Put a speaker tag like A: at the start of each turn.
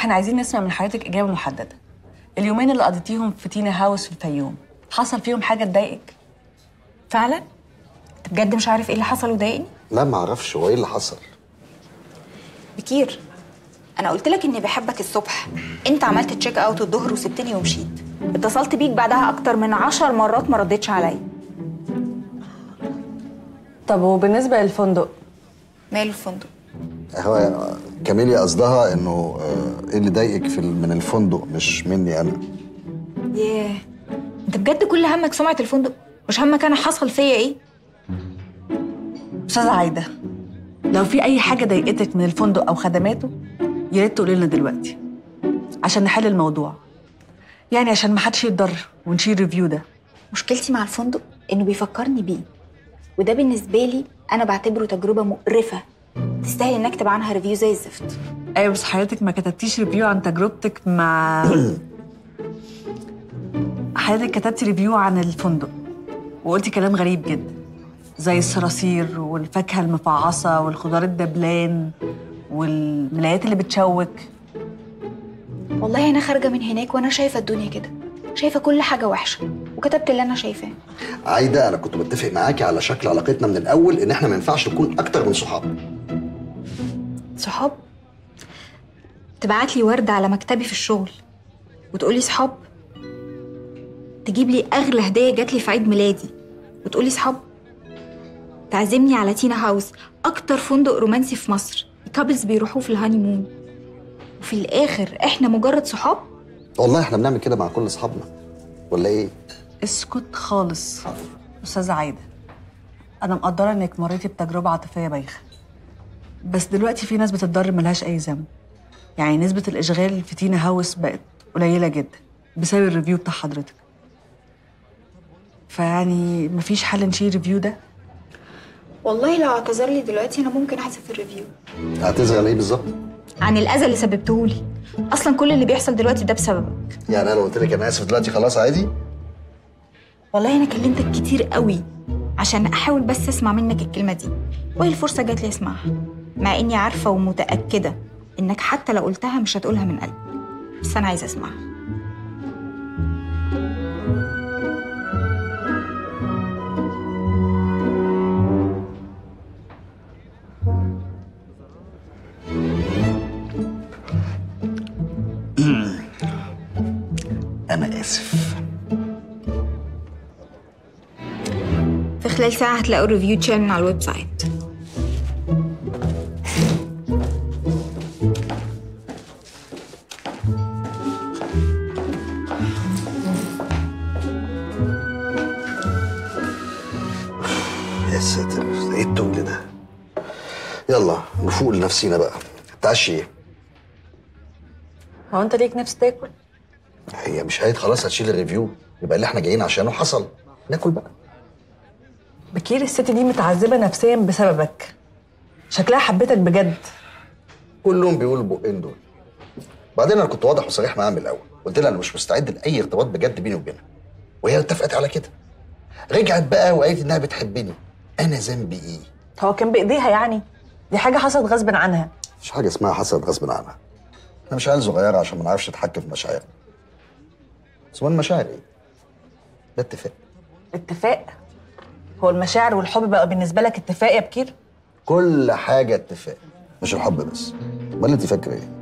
A: احنا عايزين نسمع من حضرتك اجابه محدده اليومين اللي قضيتيهم في تينا هاوس في الفيوم حصل فيهم حاجه تضايقك
B: فعلا انت بجد مش عارف ايه اللي حصل وضايقني
C: لا ما اعرفش هو ايه اللي حصل
B: بكير انا قلت لك اني بحبك الصبح انت عملت تشيك اوت الظهر وسبتني ومشيت اتصلت بيك بعدها اكتر من عشر مرات ما ردتش عليا
A: طب وبالنسبه للفندق
B: ماله الفندق
C: هو كاميليا قصدها انه آه، ايه اللي ضايقك في ال- من الفندق مش مني انا
B: ياه انت بجد كل همك سمعه الفندق مش همك انا حصل فيا ايه
A: استاذه عايده لو في اي حاجه ضايقتك من الفندق او خدماته يا ريت تقولي لنا دلوقتي عشان نحل الموضوع يعني عشان ما حدش يتضر ونشيل ريفيو ده
B: مشكلتي مع الفندق انه بيفكرني بيه وده بالنسبه لي انا بعتبره تجربه مقرفه تستاهل انك تكتب عنها ريفيو زي الزفت
A: ايوه بس حضرتك ما كتبتيش ريفيو عن تجربتك مع حضرتك كتبتي ريفيو عن الفندق وقلتي كلام غريب جدا زي الصراصير والفاكهه المفعصه والخضار الدبلان والملايات اللي بتشوك
B: والله انا خارجه من هناك وانا شايفه الدنيا كده شايفه كل حاجه وحشه وكتبت اللي انا شايفاه
C: عايده انا كنت متفق معاكي على شكل علاقتنا من الاول ان احنا ما ينفعش نكون اكتر من صحاب
B: صحاب تبعت لي ورده على مكتبي في الشغل وتقولي صحاب تجيب لي اغلى هديه جات لي في عيد ميلادي وتقولي صحاب تعزمني على تينا هاوس اكتر فندق رومانسي في مصر الكابلز بيروحوه في الهانيمون وفي الاخر احنا مجرد صحاب
C: والله احنا بنعمل كده مع كل اصحابنا ولا ايه
A: اسكت خالص استاذه عايده انا مقدره انك مريتي بتجربه عاطفيه بايخه بس دلوقتي في ناس بتتضرر ملهاش اي ذنب يعني نسبه الاشغال في تينا هاوس بقت قليله جدا بسبب الريفيو بتاع حضرتك فيعني مفيش حل نشيل الريفيو ده
B: والله لو اعتذر لي دلوقتي انا ممكن احذف الريفيو
C: هتزعل ايه بالظبط
B: عن الاذى اللي سببته لي اصلا كل اللي بيحصل دلوقتي ده بسببك
C: يعني انا لو قلت لك انا اسف دلوقتي خلاص عادي
B: والله انا كلمتك كتير قوي عشان احاول بس اسمع منك الكلمه دي وهي الفرصه جات لي اسمعها مع اني عارفه ومتاكده انك حتى لو قلتها مش هتقولها من قلبك بس انا عايزه اسمعها
C: انا اسف
B: في خلال ساعه هتلاقوا الريفيو تشال من على الويب سايت
C: يا ساتر ايه التقل ده يلا نفوق لنفسينا بقى تعشي ايه
A: هو انت ليك نفس تاكل
C: هي مش هيت خلاص هتشيل الريفيو يبقى اللي احنا جايين عشانه حصل ناكل بقى
A: بكير الست دي متعذبه نفسيا بسببك شكلها حبتك بجد
C: كلهم بيقولوا البقين دول بعدين انا كنت واضح وصريح معاها من الاول قلت لها انا مش مستعد لاي ارتباط بجد بيني وبينها وهي اتفقت على كده رجعت بقى وقالت انها بتحبني انا ذنبي ايه
A: هو كان بايديها يعني دي حاجه حصلت غصب عنها
C: مش حاجه اسمها حصلت غصب عنها انا مش عيال صغيره عشان ما نعرفش نتحكم في مشاعرنا بس هو المشاعر ايه ده اتفاق
A: اتفاق هو المشاعر والحب بقى بالنسبه لك اتفاق يا بكير
C: كل حاجه اتفاق مش الحب بس امال انت فاكره ايه